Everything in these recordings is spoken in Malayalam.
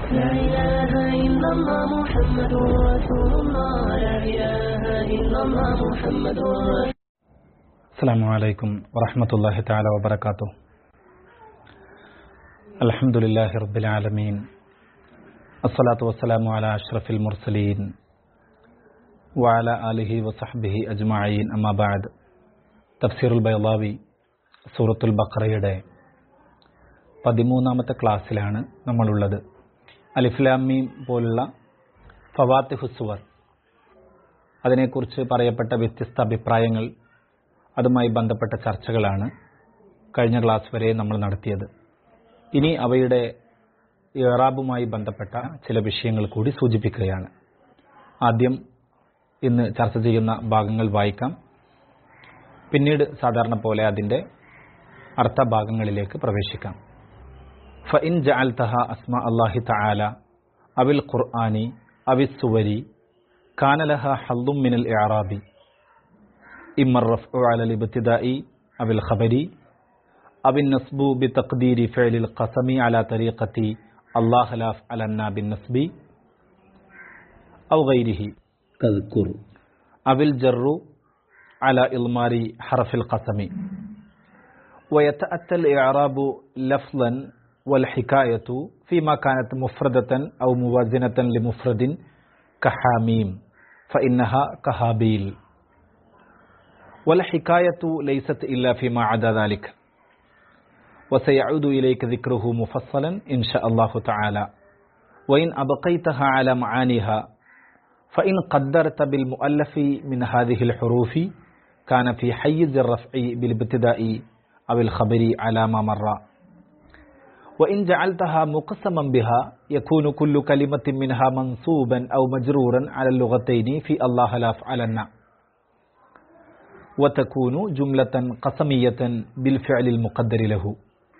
لا إله إلا الله محمد رسول الله لا إله إلا الله محمد رسول السلام عليكم ورحمة الله تعالى وبركاته الحمد لله رب العالمين الصلاة والسلام على أشرف المرسلين وعلى آله وصحبه أجمعين أما بعد തഫ്സീർ ഉൽ ബൈലാവി സൂറത്തുൽ ബക്രയുടെ പതിമൂന്നാമത്തെ ക്ലാസ്സിലാണ് നമ്മളുള്ളത് അലിഫ്ലാമീം പോലുള്ള ഫവാത്തി ഹുസുവർ അതിനെക്കുറിച്ച് പറയപ്പെട്ട വ്യത്യസ്ത അഭിപ്രായങ്ങൾ അതുമായി ബന്ധപ്പെട്ട ചർച്ചകളാണ് കഴിഞ്ഞ ക്ലാസ് വരെ നമ്മൾ നടത്തിയത് ഇനി അവയുടെ ഇറാബുമായി ബന്ധപ്പെട്ട ചില വിഷയങ്ങൾ കൂടി സൂചിപ്പിക്കുകയാണ് ആദ്യം ഇന്ന് ചർച്ച ചെയ്യുന്ന ഭാഗങ്ങൾ വായിക്കാം പിന്നീട് സാധാരണ പോലെ അതിൻ്റെ അർത്ഥഭാഗങ്ങളിലേക്ക് പ്രവേശിക്കാം ഫഇൻ ജഅൽതഹ അസ്മ അല്ലാഹി തആല അവിൽ ഖുർആനി അവിൽ സുവരി കാന ലഹ ഹല്ലും മിനൽ ഇഅറാബി ഇമ്മ الرفع على الابتداء أو الخبر أو النصب بتقدير فعل القسم على طريقة الله لا فعلنا بالنصب أو غيره تذكر أو الجر على إضمار حرف القسم ويتأتى الإعراب لفظا والحكاية فيما كانت مفردة أو موازنة لمفرد كحاميم فإنها كهابيل والحكاية ليست إلا فيما عدا ذلك وسيعود إليك ذكره مفصلا إن شاء الله تعالى وإن أبقيتها على معانيها فإن قدرت بالمؤلف من هذه الحروف كان في حيز الرفع بالابتداء أو الخبر على ما مر وإن جعلتها مقسما بها يكون كل كلمة منها منصوبا أو مجرورا على اللغتين في الله لا فعلن وتكون جملة قسمية بالفعل المقدر له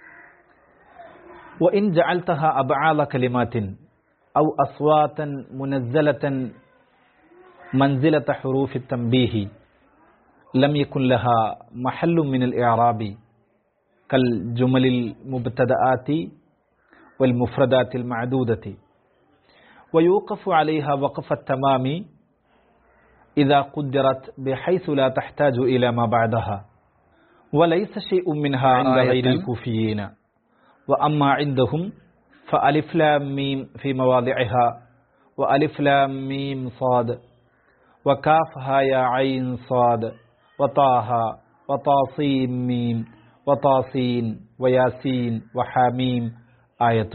وإن جعلتها أبعاد كلمات أو أصواتا منزلة منزلة حروف التنبيه لم يكن لها محل من الإعراب كالجمل المبتدآت والمفردات المعدودة ويوقف عليها وقف التمام إذا قدرت بحيث لا تحتاج إلى ما بعدها وليس شيء منها عند غير الكوفيين وأما عندهم فألف لام ميم في مواضعها وألف لام ميم صاد وكافها يا عين صاد وطاها وطاصيم ميم وطاسين وياسين وحاميم آية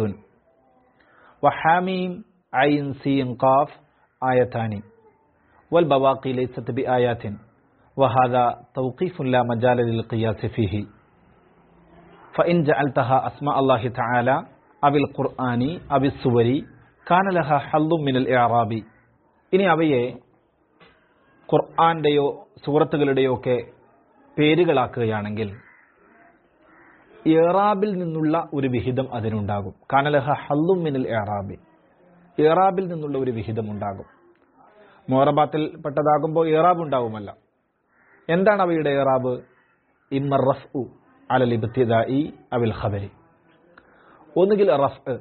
وحاميم عين سين قاف آيتان والبواقي ليست بآيات وهذا توقيف لا مجال للقياس فيه فإن جعلتها أسماء الله تعالى أو القرآن أو السور كان لها حظ من الإعراب ഇനി അവയെ ഖുർആാൻ്റെയോ സൂറത്തുകളുടെയോ ഒക്കെ പേരുകളാക്കുകയാണെങ്കിൽ ഏറാബിൽ നിന്നുള്ള ഒരു വിഹിതം അതിനുണ്ടാകും കാനലഹ ഹല്ലും മിനൽ ഏറാബി ഏറാബിൽ നിന്നുള്ള ഒരു വിഹിതം ഉണ്ടാകും മോറബാത്തിൽ പെട്ടതാകുമ്പോൾ ഏറാബ് ഉണ്ടാവുമല്ല എന്താണ് അവയുടെ ഏറാബ് ഇമ്മർ റഫ് ഉ അലൽ ഇബ്തിദായി അവിൽ ഖബരി ഒന്നുകിൽ റഫ്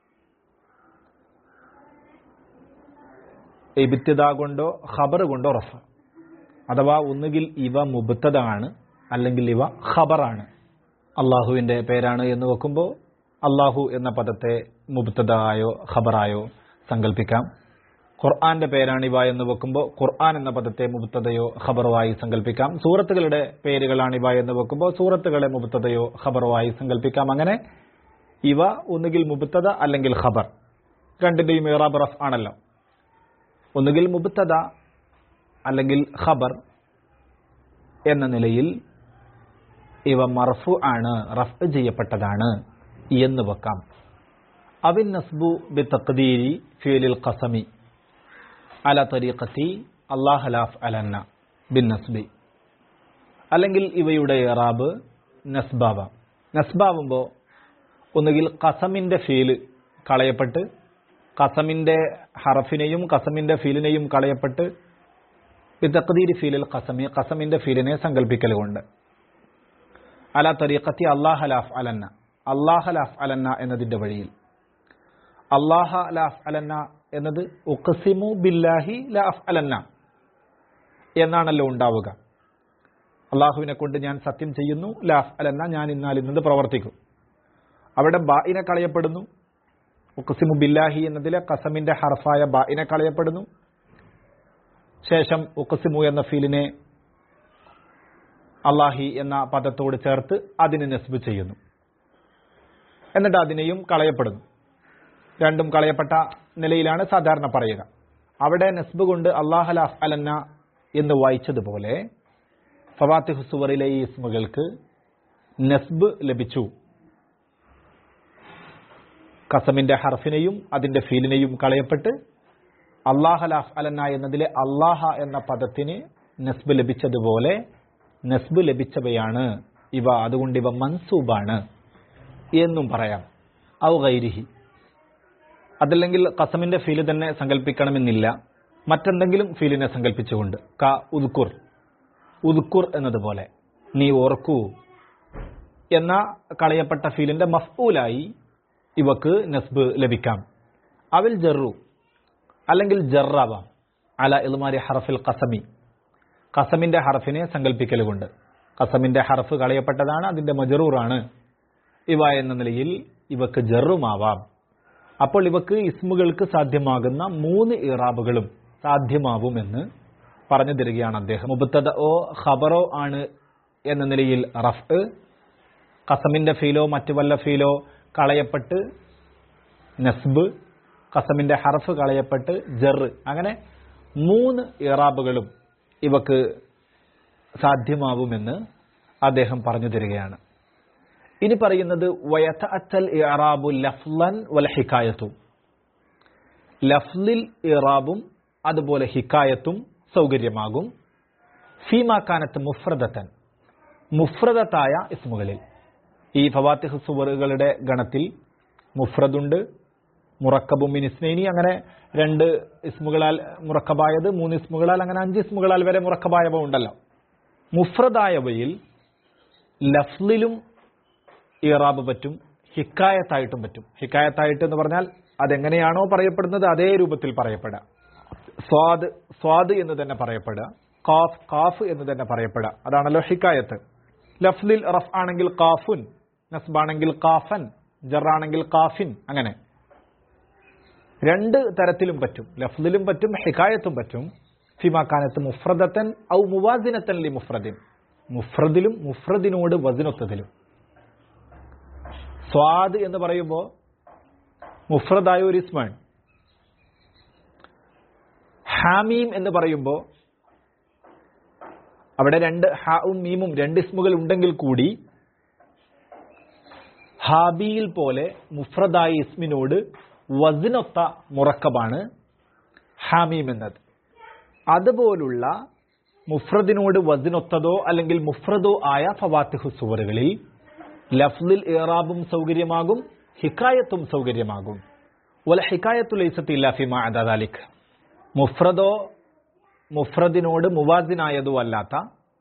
ഇബിത്തിദ കൊണ്ടോ ഖബർ കൊണ്ടോ റഫ് അഥവാ ഒന്നുകിൽ ഇവ മുബത്തതാണ് അല്ലെങ്കിൽ ഇവ ഖബറാണ് അള്ളാഹുവിൻ്റെ പേരാണ് എന്ന് വെക്കുമ്പോൾ അള്ളാഹു എന്ന പദത്തെ മുബത്തതായോ ഖബറായോ സങ്കല്പിക്കാം ഖുർആന്റെ പേരാണിവ എന്ന് വെക്കുമ്പോൾ ഖുർആൻ എന്ന പദത്തെ മുബത്തതയോ ഖബറുമായി സങ്കല്പിക്കാം സൂറത്തുകളുടെ പേരുകളാണിവ എന്ന് വെക്കുമ്പോൾ സൂറത്തുകളെ മുബത്തതയോ ഖബറുമായി സങ്കല്പിക്കാം അങ്ങനെ ഇവ ഒന്നുകിൽ മുബത്തത അല്ലെങ്കിൽ ഖബർ രണ്ടിന്റെയും ഇറാബ് റഫ് ആണല്ലോ ഒന്നുകിൽ മുബത്തത അല്ലെങ്കിൽ ഖബർ എന്ന നിലയിൽ ഇവ മർഫു ആണ് റഫ് ചെയ്യപ്പെട്ടതാണ് എന്ന് വെക്കാം അവിൻ നസ്ബു ബി തഖ്ദീരി ഫീലിൽ ഖസമി അല തരീഖത്തി അള്ളാഹ് ലാഫ് അലന്ന ബിൻ നസ്ബി അല്ലെങ്കിൽ ഇവയുടെ ഇറാബ് നസ്ബാവ നസ്ബാവുമ്പോൾ ഒന്നുകിൽ കസമിന്റെ ഫീല് കളയപ്പെട്ട് കസമിന്റെ ഹറഫിനെയും കസമിന്റെ ഫീലിനെയും കളയപ്പെട്ട് ബിതഖദീരി ഫീലിൽ കസമി കസമിന്റെ ഫീലിനെ സങ്കല്പിക്കൽ കൊണ്ട് അല തരീഖത്തി അള്ളാഹലാഫ് അലന്ന അള്ളാഹലാഫ് അലന്ന എന്നതിന്റെ വഴിയിൽ അള്ളാഹ ല അഫ് അലന്ന എന്നത് ഉഖസിമു ബില്ലാഹി ല അഫ് അലന്ന എന്നാണല്ലോ ഉണ്ടാവുക അള്ളാഹുവിനെ കൊണ്ട് ഞാൻ സത്യം ചെയ്യുന്നു ല അഫ് അലന്ന ഞാൻ ഇന്നാൽ ഇന്നത് പ്രവർത്തിക്കും അവിടെ ബായിനെ കളയപ്പെടുന്നു ഉഖസിമു ബില്ലാഹി എന്നതിലെ കസമിന്റെ ഹർഫായ ബായിനെ കളയപ്പെടുന്നു ശേഷം ഉഖസിമു എന്ന ഫീലിനെ അള്ളാഹി എന്ന പദത്തോട് ചേർത്ത് അതിനെ നസ്ബ് ചെയ്യുന്നു എന്നിട്ട് അതിനെയും കളയപ്പെടുന്നു രണ്ടും കളയപ്പെട്ട നിലയിലാണ് സാധാരണ പറയുക അവിടെ നസ്ബ് കൊണ്ട് അള്ളാഹല അലന്ന എന്ന് വായിച്ചതുപോലെ ഫവാത്തിഹു സുവറിലെ ഈ ഇസ്മുകൾക്ക് നസ്ബ് ലഭിച്ചു കസമിന്റെ ഹർഫിനെയും അതിന്റെ ഫീലിനെയും കളയപ്പെട്ട് അള്ളാഹല അലന്ന എന്നതിലെ അള്ളാഹ എന്ന പദത്തിന് നസ്ബ് ലഭിച്ചതുപോലെ നസ്ബ് ലഭിച്ചവയാണ് ഇവ അതുകൊണ്ട് ഇവ മൻസൂബാണ് എന്നും പറയാം ഔ ഗൈരിഹി അതല്ലെങ്കിൽ കസമിന്റെ ഫീല് തന്നെ സങ്കല്പിക്കണമെന്നില്ല മറ്റെന്തെങ്കിലും ഫീലിനെ സങ്കല്പിച്ചുകൊണ്ട് ക ഉദ്കുർ ഉദ്കുർ എന്നതുപോലെ നീ ഓർക്കൂ എന്ന കളയപ്പെട്ട ഫീലിന്റെ മഫ്ഊലായി ഇവക്ക് നസ്ബ് ലഭിക്കാം അവിൽ ജറു അല്ലെങ്കിൽ ജറാവാം അല ഇൽമാരി ഹറഫിൽ കസമി കസമിന്റെ ഹറഫിനെ സങ്കല്പിക്കൽ കൊണ്ട് കസമിന്റെ ഹറഫ് കളയപ്പെട്ടതാണ് അതിന്റെ മജറൂറാണ് ഇവ എന്ന നിലയിൽ ഇവക്ക് ജറുമാവാം അപ്പോൾ ഇവക്ക് ഇസ്മുകൾക്ക് സാധ്യമാകുന്ന മൂന്ന് ഇറാബുകളും സാധ്യമാവുമെന്ന് പറഞ്ഞു തരികയാണ് അദ്ദേഹം മുബത്തത ഓ ഖബറോ ആണ് എന്ന നിലയിൽ റഫ് കസമിന്റെ ഫീലോ മറ്റു വല്ല ഫീലോ കളയപ്പെട്ട് നസ്ബ് കസമിന്റെ ഹർഫ് കളയപ്പെട്ട് ജറ് അങ്ങനെ മൂന്ന് ഇറാബുകളും ഇവക്ക് സാധ്യമാവുമെന്ന് അദ്ദേഹം പറഞ്ഞു തരികയാണ് ഇനി പറയുന്നത് വയത്ത അച്ചൽ ഇറാബു ലഫ്ലൻ വല ഹിക്കായത്തും ലഫ്ലിൽ ഇറാബും അതുപോലെ ഹിക്കായത്തും സൗകര്യമാകും ഫീമാക്കാനത്ത് മുഫ്രദത്തൻ മുഫ്രദത്തായ ഇസ്മുകളിൽ ഈ ഫവാത്തിഹ് സുവറുകളുടെ ഗണത്തിൽ മുഫ്രദുണ്ട് മുറക്കബും മിനിസ്നൈനി അങ്ങനെ രണ്ട് ഇസ്മുകളാൽ മുറക്കബായത് മൂന്ന് ഇസ്മുകളാൽ അങ്ങനെ അഞ്ച് ഇസ്മുകളാൽ വരെ മുറക്കബായവ ഉണ്ടല്ലോ മുഫ്രദായവയിൽ ലഫ്ലിലും ഇറാബ് പറ്റും ഹിക്കായത്തായിട്ടും പറ്റും ഹിക്കായത്തായിട്ട് എന്ന് പറഞ്ഞാൽ അതെങ്ങനെയാണോ പറയപ്പെടുന്നത് അതേ രൂപത്തിൽ പറയപ്പെടുക സ്വാദ് സ്വാദ് എന്ന് തന്നെ പറയപ്പെടുക കാഫ് കാഫ് എന്ന് തന്നെ പറയപ്പെടുക അതാണല്ലോ ഹിക്കായത്ത് ലഫ്ലിൽ റഫ് ആണെങ്കിൽ കാഫുൻ നസ്ബാണെങ്കിൽ കാഫൻ ജറാണെങ്കിൽ കാഫിൻ അങ്ങനെ രണ്ട് തരത്തിലും പറ്റും ലഫ്ലിലും പറ്റും ഹിക്കായത്തും പറ്റും ഫിമാക്കാനത്ത് മുഫ്രദത്തൻ ഔ മുവാസിനത്തൻ ലി മുഫ്രദിൻ മുഫ്രദിലും മുഫ്രദിനോട് വസിനൊത്തതിലും സ്വാദ് എന്ന് പറയുമ്പോൾ മുഫ്രദായ ഒരു ഇസ്മാണ് ഹാമീം എന്ന് പറയുമ്പോൾ അവിടെ രണ്ട് ഹാവും മീമും രണ്ട് ഇസ്മുകൾ ഉണ്ടെങ്കിൽ കൂടി ഹാബിയിൽ പോലെ മുഫ്രദായ ഇസ്മിനോട് വസിനൊത്ത മുറക്കബാണ് ഹാമീം എന്നത് അതുപോലുള്ള മുഫ്രദിനോട് വസിനൊത്തതോ അല്ലെങ്കിൽ മുഫ്രദോ ആയ ഫവാത്തിഹു സുവറുകളിൽ ലഫ്ലിൽ ഇറാബും സൗകര്യമാകും ഹിക്കായത്തും സൗകര്യമാകും വല ഹിക്കായത്തു ലൈസത്ത് ഇല്ലാഫിമ അദാലിക് മുഫ്രദോ മുഫ്രദിനോട് മുവാസിനായതോ അല്ലാത്ത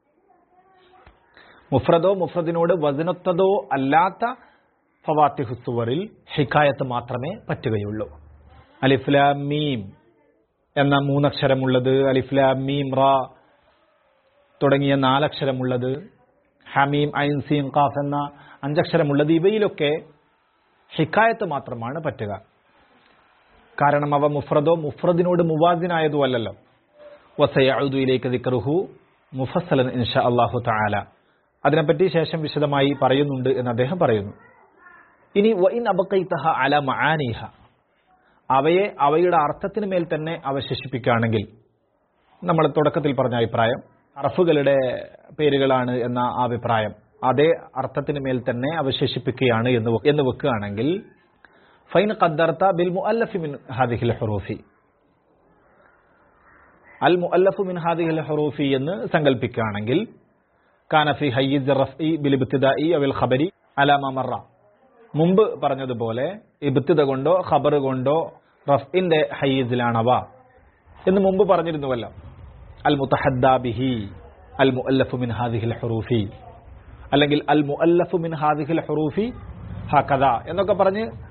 മുഫ്രദോ മുഫ്രദിനോട് വസിനൊത്തതോ അല്ലാത്ത ഫവാത്തിഹു സുവറിൽ ഹിക്കായത്ത് മാത്രമേ പറ്റുകയുള്ളൂ അലിഫ്ലാം മീം എന്ന മൂന്നക്ഷരമുള്ളത് അലിഫ്ലാം മീം റ തുടങ്ങിയ നാലക്ഷരമുള്ളത് ഹമീം ഐൻ സീം ഖാഫ് എന്ന അഞ്ചക്ഷരമുള്ളത് ഇവയിലൊക്കെ ഹിക്കായത്ത് മാത്രമാണ് പറ്റുക കാരണം അവ മുഫ്രദോ മുഫ്രദിനോട് മുവാസിനായതോ അല്ലല്ലോ വസയഅുദുയിലേക്ക് ദിക്റുഹു മുഫസ്സലൻ ഇൻഷാ അള്ളാഹു തആല അതിനെപ്പറ്റി ശേഷം വിശദമായി പറയുന്നുണ്ട് എന്ന് അദ്ദേഹം പറയുന്നു ഇനി വൈൻ അബക്കൈത്തഹ അല മആനിഹ അവയെ അവയുടെ അർത്ഥത്തിന് മേൽ തന്നെ അവശേഷിപ്പിക്കുകയാണെങ്കിൽ നമ്മൾ തുടക്കത്തിൽ പറഞ്ഞ അഭിപ്രായം അറഫുകളുടെ പേരുകളാണ് എന്ന ആ അഭിപ്രായം അതേ അർത്ഥത്തിന് മേൽ തന്നെ അവശേഷിപ്പിക്കുകയാണ് എന്ന് വെ- എന്ന് വെക്കുകയാണെങ്കിൽ ഫൈൻ ഖദ്ദർത്ത ബിൽ മുഅല്ലഫി മിൻ ഹാദിഹിൽ ഹുറൂഫി അൽ മുഅല്ലഫു മിൻ ഹാദിഹിൽ ഹുറൂഫി എന്ന് സങ്കല്പിക്കുകയാണെങ്കിൽ കാനഫി ഹയ്യിസ് റഫ്ഇ ബിൽ ഇബ്തിദാഇ അവിൽ ഖബരി അലാമ മറ മുമ്പ് പറഞ്ഞതുപോലെ ഇബ്തിദ കൊണ്ടോ ഖബർ കൊണ്ടോ റഫ്ഇന്റെ ഹയ്യിസിലാണവ എന്ന് മുമ്പ് പറഞ്ഞിരുന്നുവല്ലോ അൽ മുത്തഹദ്ദാ ബിഹി അൽ മുഅല്ലഫു മിൻ ഹാദിഹിൽ ഹുറൂഫി അല്ലെങ്കിൽ അൽ മുഅല്ലഫു മിൻ ഹാദിഹിൽ ഹുറൂഫി ഹകദ എന്നൊക്കെ പറഞ്ഞ്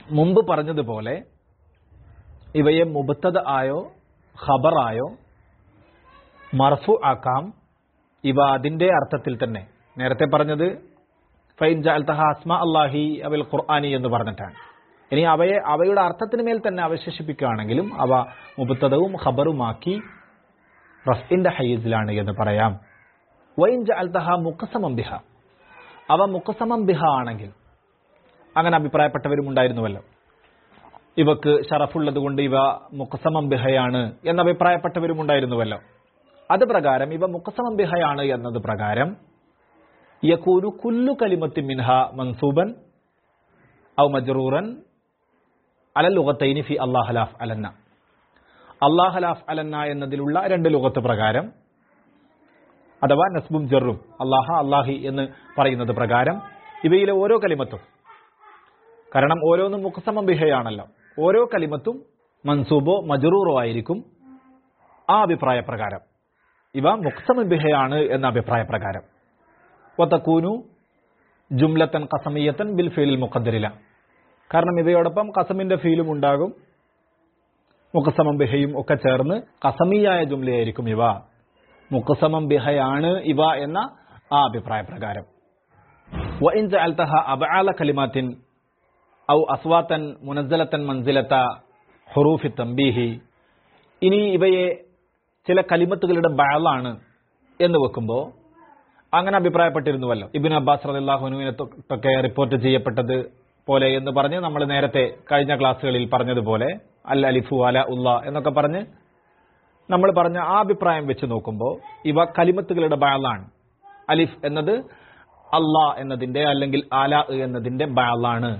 മുമ്പ് പറഞ്ഞതുപോലെ ഇവയെ മുബത്തത് ആയോ ഖബറായോ മർഫു ആക്കാം ഇവ അതിന്റെ അർത്ഥത്തിൽ തന്നെ നേരത്തെ പറഞ്ഞത് ഫൈൻ ജാൽത്തഹ അസ്മ അള്ളാഹി അവൽ ഖുർആാനി എന്ന് പറഞ്ഞിട്ടാണ് ഇനി അവയെ അവയുടെ അർത്ഥത്തിന് മേൽ തന്നെ അവശേഷിപ്പിക്കുകയാണെങ്കിലും അവ മുബത്തതവും ഖബറുമാക്കി റഫിന്റെ ഹയ്യസിലാണ് എന്ന് പറയാം വൈൻ ജാൽത്തഹ മുഖസമം ബിഹ അവ മുഖസമം ബിഹ ആണെങ്കിൽ അങ്ങനെ അഭിപ്രായപ്പെട്ടവരും ഉണ്ടായിരുന്നുവല്ലോ ഇവക്ക് ഷറഫുള്ളത് കൊണ്ട് ഇവ മുഖസമം ബിഹയാണ് എന്ന് അഭിപ്രായപ്പെട്ടവരും ഉണ്ടായിരുന്നുവല്ലോ അത് പ്രകാരം ഇവ മുഖസമം ബിഹയാണ് എന്നത് പ്രകാരം യക്കൂരു കുല്ലു കലിമത്തി മിൻഹ മൻസൂബൻ ഔ മജ്റൂറൻ അല ലുഗത്തൈനി ഫി അള്ളാഹലാഫ് അലന്ന അള്ളാഹലാഫ് അലന്ന എന്നതിലുള്ള രണ്ട് ലുഗത്ത് പ്രകാരം അഥവാ നസ്ബും ജറും അള്ളാഹ അള്ളാഹി എന്ന് പറയുന്നത് പ്രകാരം ഇവയിലെ ഓരോ കലിമത്തും കാരണം ഓരോന്നും മുഖസമം ബിഹയാണല്ലോ ഓരോ കലിമത്തും മൻസൂബോ മജറൂറോ ആയിരിക്കും ആ അഭിപ്രായ പ്രകാരം ഇവ മുഖസമ ബിഹയാണ് എന്ന അഭിപ്രായ പ്രകാരം ഒത്തക്കൂനു ജുംലത്തൻ കസമിയത്തൻ ബിൽ ഫീലിൽ മുഖദ്ദരില കാരണം ഇവയോടൊപ്പം കസമിന്റെ ഫീലും ഉണ്ടാകും മുഖസമം ബിഹയും ഒക്കെ ചേർന്ന് കസമിയായ ജുംലയായിരിക്കും ഇവ മുഖസമം ബിഹയാണ് ഇവ എന്ന ആ അഭിപ്രായ പ്രകാരം വഇൻ ജഅൽതഹ അബ്ആല കലിമാത്തിൻ ഔ അസ്വാത്തൻ മുനസ്സലത്തൻ മൻസിലത്ത ഹുറൂഫി തംബീഹി ഇനി ഇവയെ ചില കലിമത്തുകളുടെ ബഅലാണ് എന്ന് വെക്കുമ്പോൾ അങ്ങനെ അഭിപ്രായപ്പെട്ടിരുന്നുവല്ലോ ഇബിൻ അബ്ബാസ് റളിയല്ലാഹുവിനെ തൊക്കെ റിപ്പോർട്ട് ചെയ്യപ്പെട്ടത് പോലെ എന്ന് പറഞ്ഞ് നമ്മൾ നേരത്തെ കഴിഞ്ഞ ക്ലാസ്സുകളിൽ പറഞ്ഞതുപോലെ അൽ അലിഫു അല ഉള്ള എന്നൊക്കെ പറഞ്ഞ് നമ്മൾ പറഞ്ഞ ആ അഭിപ്രായം വെച്ച് നോക്കുമ്പോൾ ഇവ കലിമത്തുകളുടെ ബഅലാണ് അലിഫ് എന്നത് അള്ളാ എന്നതിന്റെ അല്ലെങ്കിൽ ആല എന്നതിന്റെ ബഅലാണ്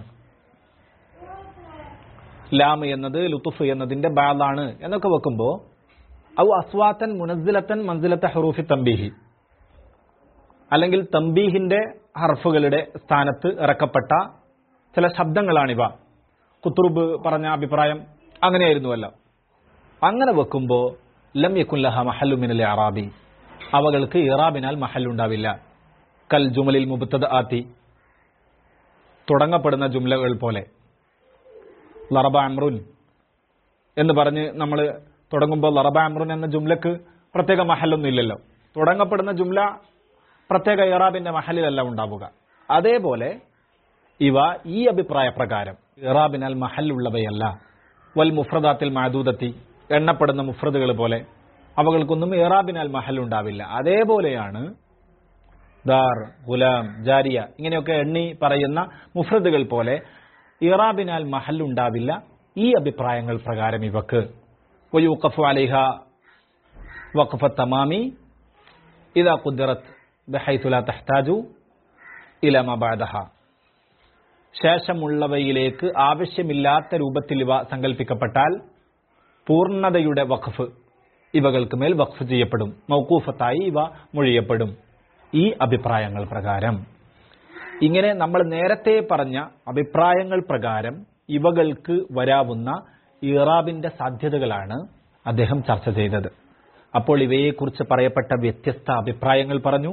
ലാം എന്നത് ലുത്തുഫ് എന്നതിന്റെ ബാലാണ് എന്നൊക്കെ വെക്കുമ്പോൾ ഔ അസ്വാത്തൻ മുനസിലത്തൻ മൻസിലത്തെ ഹറൂഫി തമ്പീഹി അല്ലെങ്കിൽ തമ്പീഹിന്റെ ഹർഫുകളുടെ സ്ഥാനത്ത് ഇറക്കപ്പെട്ട ചില ശബ്ദങ്ങളാണിവ കുത്തുറുബ് പറഞ്ഞ അഭിപ്രായം അങ്ങനെയായിരുന്നുവല്ലോ അങ്ങനെ വെക്കുമ്പോൾ ലം യക്കുല്ലഹ മഹല്ലുമിനലെ അറാബി അവകൾക്ക് ഇറാബിനാൽ മഹല്ലുണ്ടാവില്ല കൽ ജുമലിൽ മുബത്തത് ആത്തി തുടങ്ങപ്പെടുന്ന ജുംലകൾ പോലെ ലറബ അമ്രുൻ എന്ന് പറഞ്ഞ് നമ്മൾ തുടങ്ങുമ്പോൾ ലറബ അമ്രുൻ എന്ന ജുംലക്ക് പ്രത്യേക മഹലൊന്നും ഇല്ലല്ലോ തുടങ്ങപ്പെടുന്ന ജുംല പ്രത്യേക ഇറാബിന്റെ മഹലിലല്ല ഉണ്ടാവുക അതേപോലെ ഇവ ഈ അഭിപ്രായ പ്രകാരം ഇറാബിനാൽ മഹലുള്ളവയല്ല വൽ മുഫ്രദാത്തിൽ മാദൂദത്തി എണ്ണപ്പെടുന്ന മുഫ്രദുകൾ പോലെ അവകൾക്കൊന്നും ഇറാബിനാൽ മഹലുണ്ടാവില്ല അതേപോലെയാണ് ദാർ ഗുലാം ജാരിയ ഇങ്ങനെയൊക്കെ എണ്ണി പറയുന്ന മുഫ്രദുകൾ പോലെ ഇറാബിനാൽ മഹല്ലുണ്ടാവില്ല ഈ അഭിപ്രായങ്ങൾ പ്രകാരം ഇവക്ക് വയൂഖഫു അലൈഹ വഖഫ തമാമി ഇദാ ഖുദ്റത്ത് ബഹൈതു ലാ തഹ്താജു ഇല മാ ബഅദഹ ശേഷമുള്ളവയിലേക്ക് ആവശ്യമില്ലാത്ത രൂപത്തിൽ ഇവ സങ്കല്പിക്കപ്പെട്ടാൽ പൂർണ്ണതയുടെ വഖഫ് ഇവകൾക്ക് മേൽ വഖഫ് ചെയ്യപ്പെടും മൗക്കൂഫത്തായി ഇവ മൊഴിയപ്പെടും ഈ അഭിപ്രായങ്ങൾ പ്രകാരം ഇങ്ങനെ നമ്മൾ നേരത്തെ പറഞ്ഞ അഭിപ്രായങ്ങൾ പ്രകാരം ഇവകൾക്ക് വരാവുന്ന ഇറാബിന്റെ സാധ്യതകളാണ് അദ്ദേഹം ചർച്ച ചെയ്തത് അപ്പോൾ ഇവയെക്കുറിച്ച് പറയപ്പെട്ട വ്യത്യസ്ത അഭിപ്രായങ്ങൾ പറഞ്ഞു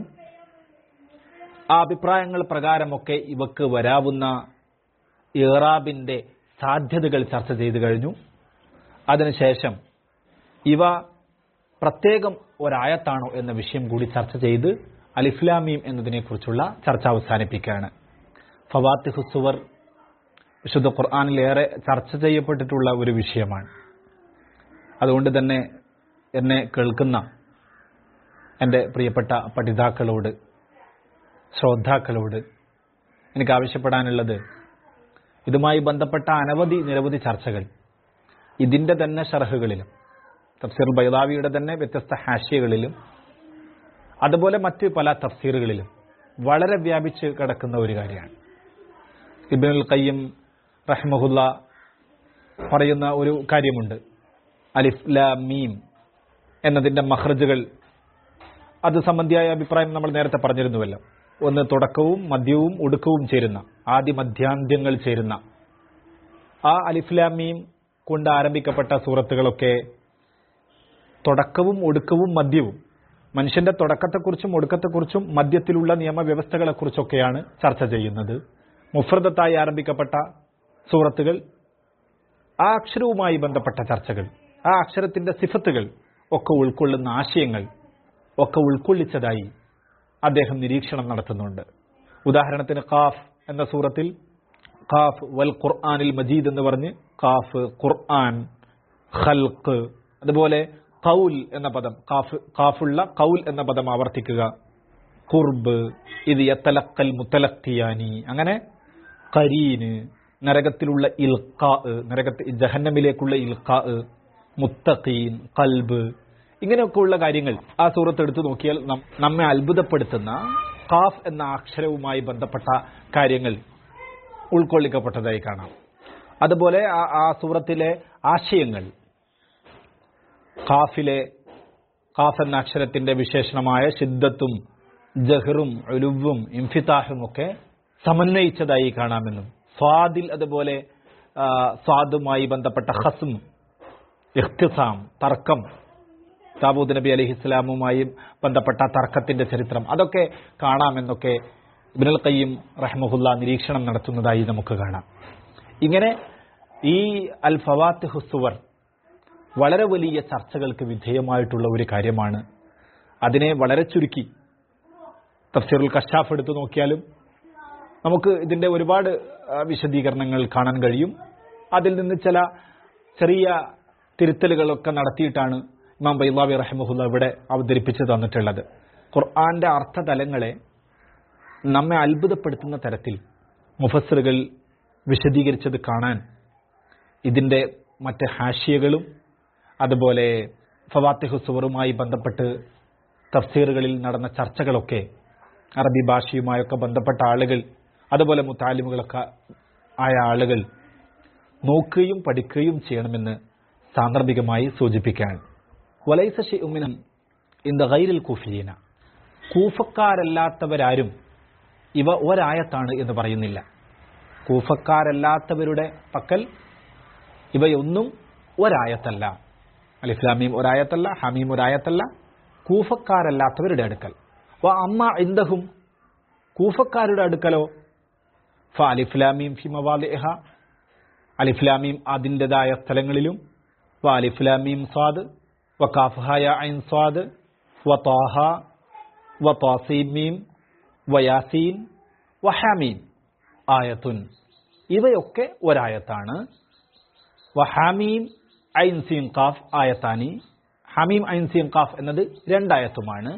ആ അഭിപ്രായങ്ങൾ പ്രകാരമൊക്കെ ഇവക്ക് വരാവുന്ന ഇറാബിന്റെ സാധ്യതകൾ ചർച്ച ചെയ്തു കഴിഞ്ഞു അതിനുശേഷം ഇവ പ്രത്യേകം ഒരായത്താണോ എന്ന വിഷയം കൂടി ചർച്ച ചെയ്ത് അലിഫ്ലാമീം എന്നതിനെക്കുറിച്ചുള്ള ചർച്ച അവസാനിപ്പിക്കുകയാണ് ഫവാത്തി ഹുസുവർ വിശുദ്ധ ഖുർആാനിലേറെ ചർച്ച ചെയ്യപ്പെട്ടിട്ടുള്ള ഒരു വിഷയമാണ് അതുകൊണ്ട് തന്നെ എന്നെ കേൾക്കുന്ന എൻ്റെ പ്രിയപ്പെട്ട പഠിതാക്കളോട് ശ്രോതാക്കളോട് എനിക്ക് ആവശ്യപ്പെടാനുള്ളത് ഇതുമായി ബന്ധപ്പെട്ട അനവധി നിരവധി ചർച്ചകൾ ഇതിൻ്റെ തന്നെ ഷർഹുകളിലും തഫ്സീർ ബൈദാവിയുടെ തന്നെ വ്യത്യസ്ത ഹാഷ്യകളിലും അതുപോലെ മറ്റ് പല തഫ്സീറുകളിലും വളരെ വ്യാപിച്ച് കിടക്കുന്ന ഒരു കാര്യമാണ് ഇബിനുൽ ഖയ്യം റഹ്മഹുല്ല പറയുന്ന ഒരു കാര്യമുണ്ട് അലിഫ് ല മീം എന്നതിന്റെ മഹ്റജുകൾ അത് സംബന്ധിയായ അഭിപ്രായം നമ്മൾ നേരത്തെ പറഞ്ഞിരുന്നുവല്ലോ ഒന്ന് തുടക്കവും മധ്യവും ഒടുക്കവും ചേരുന്ന ആദ്യ മധ്യാന്ത്യങ്ങൾ ചേരുന്ന ആ അലിഫ്ലാമീം കൊണ്ട് ആരംഭിക്കപ്പെട്ട സൂറത്തുകളൊക്കെ തുടക്കവും ഒടുക്കവും മധ്യവും മനുഷ്യന്റെ തുടക്കത്തെക്കുറിച്ചും ഒടുക്കത്തെക്കുറിച്ചും മധ്യത്തിലുള്ള നിയമവ്യവസ്ഥകളെക്കുറിച്ചൊക്കെയാണ് ചർച്ച ചെയ്യുന്നത് മുഫ്രദത്തായി ആരംഭിക്കപ്പെട്ട സൂറത്തുകൾ ആ അക്ഷരവുമായി ബന്ധപ്പെട്ട ചർച്ചകൾ ആ അക്ഷരത്തിന്റെ സിഫത്തുകൾ ഒക്കെ ഉൾക്കൊള്ളുന്ന ആശയങ്ങൾ ഒക്കെ ഉൾക്കൊള്ളിച്ചതായി അദ്ദേഹം നിരീക്ഷണം നടത്തുന്നുണ്ട് ഉദാഹരണത്തിന് ഖാഫ് എന്ന സൂറത്തിൽ ഖാഫ് വൽ ഖുർആനിൽ മജീദ് എന്ന് പറഞ്ഞ് ഖാഫ് ഖുർആൻ ഖൽഖ് അതുപോലെ കൗൽ എന്ന പദം ഖാഫ് ഖാഫുള്ള കൗൽ എന്ന പദം ആവർത്തിക്കുക ഖുർബ് ഇത് യത്തലക്കൽ മുത്തലക്കിയാനി അങ്ങനെ കരീന് നരകത്തിലുള്ള ഇൽക്കാ നരകത്തിൽ ജഹന്നമിലേക്കുള്ള ഇൽക്കാ മുത്തഖീൻ കൽബ് ഇങ്ങനെയൊക്കെയുള്ള കാര്യങ്ങൾ ആ സൂറത്ത് എടുത്തു നോക്കിയാൽ നം- നമ്മെ അത്ഭുതപ്പെടുത്തുന്ന ഖാഫ് എന്ന അക്ഷരവുമായി ബന്ധപ്പെട്ട കാര്യങ്ങൾ ഉൾക്കൊള്ളിക്കപ്പെട്ടതായി കാണാം അതുപോലെ ആ- ആ സൂറത്തിലെ ആശയങ്ങൾ ഖാഫിലെ ഖാഫ് എന്ന അക്ഷരത്തിന്റെ വിശേഷണമായ ശിദ്ധത്തും ജഹറും ഒലുവും ഇംഫിതാഹും ഒക്കെ സമന്വയിച്ചതായി കാണാമെന്നും സ്വാദിൽ അതുപോലെ ആ, സ്വാദുമായി ബന്ധപ്പെട്ട ഹസും ഇഖ്തിസാം തർക്കം താബൂദ് നബി അലഹി ഇസ്ലാമുമായി ബന്ധപ്പെട്ട തർക്കത്തിന്റെ ചരിത്രം അതൊക്കെ കാണാമെന്നൊക്കെ ഇബ്നുൽ ഖയ്യിം റഹ്മഹുല്ല നിരീക്ഷണം നടത്തുന്നതായി നമുക്ക് കാണാം ഇങ്ങനെ ഈ അൽ ഫവാത്ത് ഹുസുവർ വളരെ വലിയ ചർച്ചകൾക്ക് വിധേയമായിട്ടുള്ള ഒരു കാര്യമാണ് അതിനെ വളരെ ചുരുക്കി തഫ്സീറുൽ കഷാഫ് എടുത്തു നോക്കിയാലും നമുക്ക് ഇതിന്റെ ഒരുപാട് ആ, വിശദീകരണങ്ങൾ കാണാൻ കഴിയും അതിൽ നിന്ന് ചില ചെറിയ തിരുത്തലുകളൊക്കെ നടത്തിയിട്ടാണ് ഇമാം ബൈലാബി റഹ്മുല്ല ഇവിടെ അവതരിപ്പിച്ച് തന്നിട്ടുള്ളത് ഖുർആന്റെ അർത്ഥതലങ്ങളെ നമ്മെ അത്ഭുതപ്പെടുത്തുന്ന തരത്തിൽ മുഫസ്സിറുകൾ വിശദീകരിച്ചത് കാണാൻ ഇതിന്റെ മറ്റ് ഹാഷിയകളും അതുപോലെ ഫവാത്തിഹു സുവറുമായി ബന്ധപ്പെട്ട് തഫ്സീറുകളിൽ നടന്ന ചർച്ചകളൊക്കെ അറബി ഭാഷയുമായൊക്കെ ബന്ധപ്പെട്ട ആളുകൾ അതുപോലെ മുത്താലിമുകളൊക്കെ ആയ ആളുകൾ നോക്കുകയും പഠിക്കുകയും ചെയ്യണമെന്ന് സാന്ദർഭികമായി സൂചിപ്പിക്കുകയാണ് വലൈസ ഷിഉമിനും ഇന്ത ഗൈരിൽ കൂഫിയീന കൂഫക്കാരല്ലാത്തവരാരും ഇവ ഒരായത്താണ് എന്ന് പറയുന്നില്ല കൂഫക്കാരല്ലാത്തവരുടെ പക്കൽ ഇവയൊന്നും ഒരായത്തല്ല അലിഫ്ലാമീം ഒരായത്തല്ല ഹമീം ഒരായത്തല്ല കൂഫക്കാരല്ലാത്തവരുടെ അടുക്കൽ വ അമ്മ ഇന്ദഹും കൂഫക്കാരുടെ അടുക്കലോ ഫ അലിഫ്ലാമീം ഫി മവാലിഹ അലിഫ്ലാമീം അതിൻ്റെതായ സ്ഥലങ്ങളിലും വ അലിഫ്ലാമീം സ്വാദ് വ കാഫഹായ ഐൻ സ്വാദ് വ താഹ വ താസീം മീം വ യാസീൻ വ ഹാമീം ആയത്തുൻ ഇവയൊക്കെ ഒരായത്താണ് വ ഹാമീം ഐൻ സീൻ ഖാഫ് ആയത്താനി ഹമീം ഐൻ സീൻ ഖാഫ് എന്നത് രണ്ടായത്തുമാണ്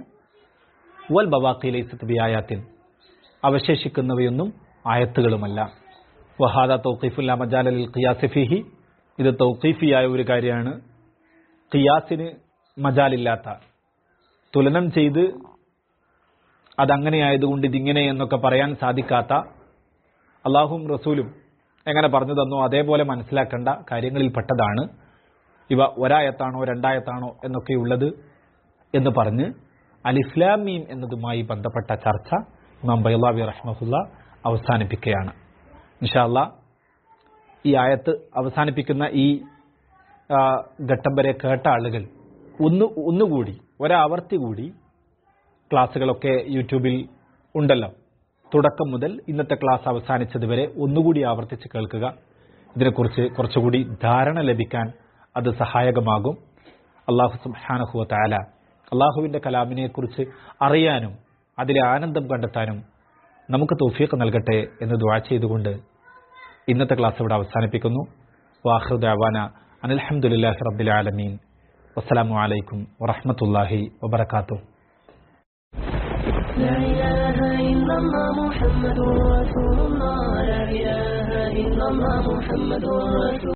വൽ ബവാഖി ലൈസത്ത് ബി ആയാത്തിൻ അവശേഷിക്കുന്നവയൊന്നും ആയത്തുകളുമല്ല വഹാദ തൗഖീഫുല്ല മജാലലിൽ ഖിയാസ് ഫിഹി ഇത് തൗഖീഫിയായ ഒരു കാര്യമാണ് ഖിയാസിന് മജാലില്ലാത്ത തുലനം ചെയ്ത് അതങ്ങനെയായതുകൊണ്ട് ഇതിങ്ങനെ എന്നൊക്കെ പറയാൻ സാധിക്കാത്ത അള്ളാഹും റസൂലും എങ്ങനെ പറഞ്ഞു തന്നോ അതേപോലെ മനസ്സിലാക്കേണ്ട കാര്യങ്ങളിൽ പെട്ടതാണ് ഇവ ഒരായത്താണോ രണ്ടായത്താണോ എന്നൊക്കെയുള്ളത് എന്ന് പറഞ്ഞ് അൽ ഇസ്ലാമീം എന്നതുമായി ബന്ധപ്പെട്ട ചർച്ച ഇമാം ബൈലാബി റഹ്മഹുല്ല അവസാനിപ്പിക്കുകയാണ് ഇൻഷാല്ല ഈ ആയത്ത് അവസാനിപ്പിക്കുന്ന ഈ ആ, ഘട്ടം വരെ കേട്ട ആളുകൾ ഒന്ന് ഒന്നുകൂടി ഒരാവർത്തി കൂടി ക്ലാസ്സുകളൊക്കെ യൂട്യൂബിൽ ഉണ്ടല്ലോ തുടക്കം മുതൽ ഇന്നത്തെ ക്ലാസ് അവസാനിച്ചത് വരെ ഒന്നുകൂടി ആവർത്തിച്ച് കേൾക്കുക ഇതിനെക്കുറിച്ച് കുറച്ചുകൂടി ധാരണ ലഭിക്കാൻ അത് സഹായകമാകും അള്ളാഹു സുബ്ഹാനഹു താല അള്ളാഹുവിൻ്റെ കലാമിനെക്കുറിച്ച് അറിയാനും അതിലെ ആനന്ദം കണ്ടെത്താനും നമുക്ക് തൗഫീഖ് നൽകട്ടെ എന്ന് ദുആ ചെയ്തുകൊണ്ട് ഇന്നത്തെ ക്ലാസ് ഇവിടെ അവസാനിപ്പിക്കുന്നു വാഹൃദാവാന അനിൽഹമുല്ലാഹി റബ്ബിൽ ആലമീൻ വസ്സലാമു അലൈക്കും വറഹ്മത്തുള്ളാഹി വബറകാതുഹു لا إله إلا الله محمد رسول الله لا إله إلا الله محمد رسول